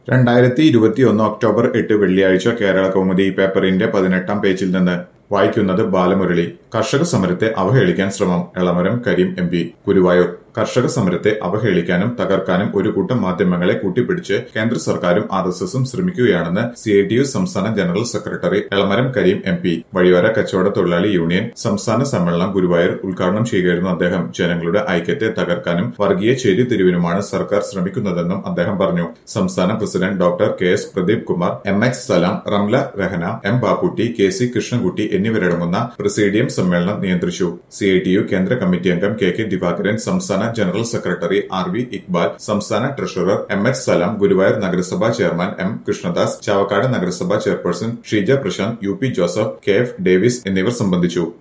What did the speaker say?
രണ്ടായിരത്തി ഇരുപത്തിയൊന്ന് ഒക്ടോബർ എട്ട് വെള്ളിയാഴ്ച കേരള കൗമുദി പേപ്പറിന്റെ പതിനെട്ടാം പേജിൽ നിന്ന് വായിക്കുന്നത് ബാലമുരളി കർഷക സമരത്തെ അവഹേളിക്കാൻ ശ്രമം എളമരം കരീം എം പി ഗുരുവായൂർ കർഷക സമരത്തെ അവഹേളിക്കാനും തകർക്കാനും ഒരു കൂട്ടം മാധ്യമങ്ങളെ കൂട്ടിപ്പിടിച്ച് കേന്ദ്ര സർക്കാരും ആർ എസ് എസും ശ്രമിക്കുകയാണെന്ന് സി ഐ ടി യു സംസ്ഥാന general secretary Elamaram Kareem M P വഴിയോര കച്ചവട തൊഴിലാളി യൂണിയൻ സംസ്ഥാന സമ്മേളനം ഗുരുവായൂർ ഉദ്ഘാടനം ചെയ്യുകയായിരുന്നു അദ്ദേഹം ജനങ്ങളുടെ ഐക്യത്തെ തകർക്കാനും വർഗീയ ചേരിതിരിവിനുമാണ് സർക്കാർ ശ്രമിക്കുന്നതെന്നും അദ്ദേഹം പറഞ്ഞു സംസ്ഥാന president doctor K S Pradeep Kumar M X Salam Ramla Rehana M Bapputty K C Krishnankutty എന്നിവരടങ്ങുന്ന പ്രസീഡിയം സമ്മേളനം നിയന്ത്രിച്ചു സി ഐ ടി യു കേന്ദ്ര കമ്മിറ്റി അംഗം കെ കെ ദിവാകരൻ സംസ്ഥാന general secretary R V Iqbal സംസ്ഥാന treasurer M X Salam Guruvayur നഗരസഭാ ചെയർമാൻ എം കൃഷ്ണദാസ് ചാവക്കാട് നഗരസഭാ chairperson Sheeja Prasanth U P Joseph K F Davis എന്നിവർ സംബന്ധിച്ചു